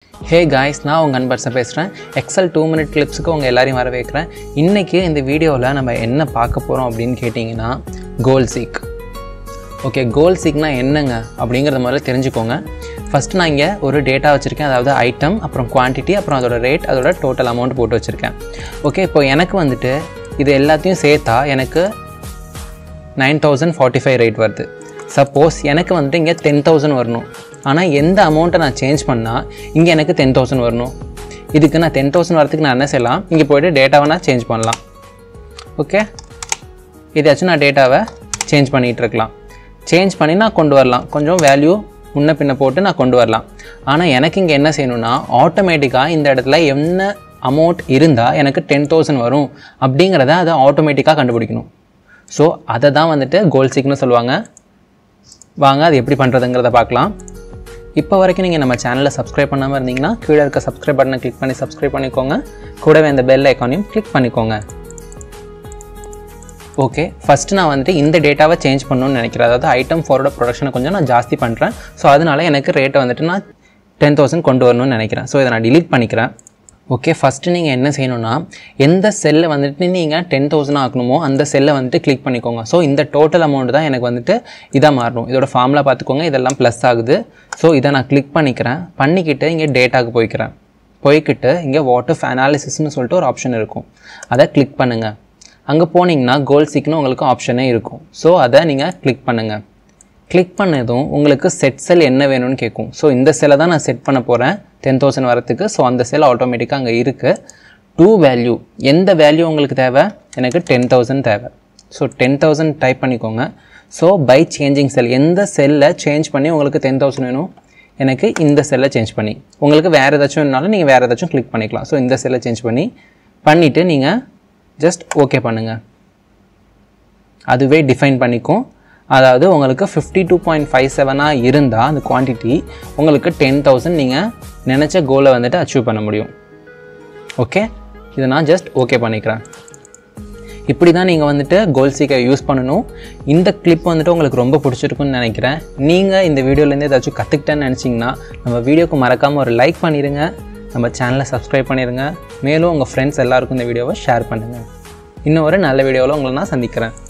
hey guys நான் உங்கள் அன்பர்ஸை பேசுகிறேன் எக்ஸல் டூ மினிட் கிளிப்ஸுக்கு உங்கள் எல்லாரையும் வர வைக்கிறேன் இன்றைக்கி இந்த வீடியோவில் நம்ம என்ன பார்க்க போகிறோம் அப்படின்னு கேட்டிங்கன்னா கோல் சீக் ஓகே கோல் சீக்னா என்னங்க அப்படிங்கிறத முதல்ல தெரிஞ்சுக்கோங்க ஃபஸ்ட்டு நான் இங்கே ஒரு டேட்டா வச்சுருக்கேன் அதாவது ஐட்டம் அப்புறம் குவான்டிட்டி அப்புறம் அதோட ரேட் அதோட டோட்டல் அமௌண்ட் போட்டு வச்சுருக்கேன் ஓகே இப்போ எனக்கு வந்துட்டு இது எல்லாத்தையும் சேர்த்தா எனக்கு nine thousand forty five rate வருது சப்போஸ் எனக்கு வந்துட்டு இங்கே டென் தௌசண்ட் வரணும் ஆனால் எந்த அமௌண்ட்டை நான் சேஞ்ச் பண்ணால் இங்கே எனக்கு டென் தௌசண்ட் வரணும் இதுக்கு நான் டென் தௌசண்ட் வரதுக்கு நான் என்ன செய்யலாம் இங்கே போய்ட்டு டேட்டாவை நான் சேஞ்ச் பண்ணலாம் ஓகே இதாச்சும் நான் டேட்டாவை சேஞ்ச் பண்ணிகிட்டு இருக்கலாம் சேஞ்ச் பண்ணி நான் கொண்டு வரலாம் கொஞ்சம் வேல்யூ முன்ன பின்ன போட்டு நான் கொண்டு வரலாம் ஆனால் எனக்கு இங்கே என்ன செய்யணும்னா ஆட்டோமேட்டிக்காக இந்த இடத்துல என்ன அமௌண்ட் இருந்தால் எனக்கு டென் தௌசண்ட் வரும் அப்படிங்கிறத அதை ஆட்டோமேட்டிக்காக கண்டுபிடிக்கணும் ஸோ அதை தான் வந்துட்டு கோல் சீக்னு சொல்லுவாங்க வாங்க அது எப்படி பண்ணுறதுங்கிறத பார்க்கலாம் இப்போ வரைக்கும் நீங்கள் நம்ம சேனலை சப்ஸ்கிரைப் பண்ணாமல் இருந்தீங்கன்னா கீழே இருக்க சப்ஸ்கிரைப் பட்டனை கிளிக் பண்ணி சப்ஸ்கிரைப் பண்ணிக்கோங்க கூடவே இந்த பெல் ஐக்கானையும் கிளிக் பண்ணிக்கோங்க ஓகே ஃபஸ்ட்டு நான் வந்துட்டு இந்த டேட்டாவை சேஞ்ச் பண்ணணும்னு நினைக்கிறேன் அதாவது ஐட்டம் ஃபோரோட ப்ரொடக்ஷனை கொஞ்சம் நான் ஜாஸ்தி பண்ணுறேன் ஸோ அதனால எனக்கு ரேட்டை வந்துட்டு நான் டென் தௌசண்ட் கொண்டு வரணும்னு நினைக்கிறேன் ஸோ இதை நான் டிலீட் பண்ணிக்கிறேன் ஓகே ஃபஸ்ட்டு நீங்கள் என்ன செய்யணும்னா எந்த செல்லை வந்துட்டு நீங்கள் டென் தௌசண்ட் ஆக்கணுமோ அந்த செல்லை வந்துட்டு கிளிக் பண்ணிக்கோங்க ஸோ இந்த டோட்டல் அமௌண்ட் தான் எனக்கு வந்துட்டு இதாக மாறணும் இதோட ஃபார்முலா பார்த்துக்கோங்க இதெல்லாம் ப்ளஸ் ஆகுது ஸோ இதை நான் கிளிக் பண்ணிக்கிறேன் பண்ணிக்கிட்டு இங்கே டேட்டாவுக்கு போய்க்கிறேன் போய்க்கிட்டு இங்கே வாட்டர் அனாலிசிஸ்னு சொல்லிட்டு ஒரு ஆப்ஷன் இருக்கும் அதை கிளிக் பண்ணுங்கள் அங்கே போனீங்கன்னா கோல் சீக்னு உங்களுக்கு ஆப்ஷனே இருக்கும் ஸோ அதை நீங்கள் கிளிக் பண்ணுங்கள் கிளிக் பண்ணதும் உங்களுக்கு செட் செல் என்ன வேணும்னு கேட்கும் ஸோ இந்த செல்லை தான் நான் செட் பண்ண போகிறேன் டென் தௌசண்ட் வரத்துக்கு ஸோ அந்த செல் ஆட்டோமேட்டிக்காக அங்கே இருக்குது டூ வேல்யூ எந்த வேல்யூ உங்களுக்கு தேவை எனக்கு டென் தௌசண்ட் தேவை ஸோ டென் தௌசண்ட் டைப் பண்ணிக்கோங்க ஸோ பை சேஞ்சிங் செல் எந்த செல்லை சேஞ்ச் பண்ணி உங்களுக்கு டென் தௌசண்ட் வேணும் எனக்கு இந்த செல்லை சேஞ்ச் பண்ணி உங்களுக்கு வேறு ஏதாச்சும் வேணுனாலும் நீங்கள் வேறு ஏதாச்சும் கிளிக் பண்ணிக்கலாம் ஸோ இந்த செல்லை சேஞ்ச் பண்ணி பண்ணிவிட்டு நீங்கள் ஜஸ்ட் ஓகே பண்ணுங்கள் அதுவே டிஃபைன் பண்ணிக்கும் அதாவது உங்களுக்கு ஃபிஃப்டி டூ பாயிண்ட் ஃபைவ் செவனாக இருந்தால் அந்த குவான்டிட்டி உங்களுக்கு டென் தௌசண்ட் நீங்கள் நினச்ச கோலை வந்துட்டு அச்சீவ் பண்ண முடியும் ஓகே இதை நான் ஜஸ்ட் ஓகே பண்ணிக்கிறேன் இப்படி தான் நீங்கள் வந்துட்டு கோல் சீக்கை யூஸ் பண்ணணும் இந்த கிளிப் வந்துட்டு உங்களுக்கு ரொம்ப பிடிச்சிருக்குன்னு நினைக்கிறேன் நீங்கள் இந்த வீடியோலேருந்து ஏதாச்சும் கற்றுக்கிட்டேன்னு நினச்சிங்கன்னா நம்ம வீடியோக்கு மறக்காமல் ஒரு லைக் பண்ணிடுங்க நம்ம சேனலை சப்ஸ்கிரைப் பண்ணிடுங்க மேலும் உங்கள் ஃப்ரெண்ட்ஸ் எல்லாருக்கும் இந்த வீடியோவை ஷேர் பண்ணுங்கள் இன்னும் ஒரு நல்ல வீடியோவில் உங்களை நான் சந்திக்கிறேன்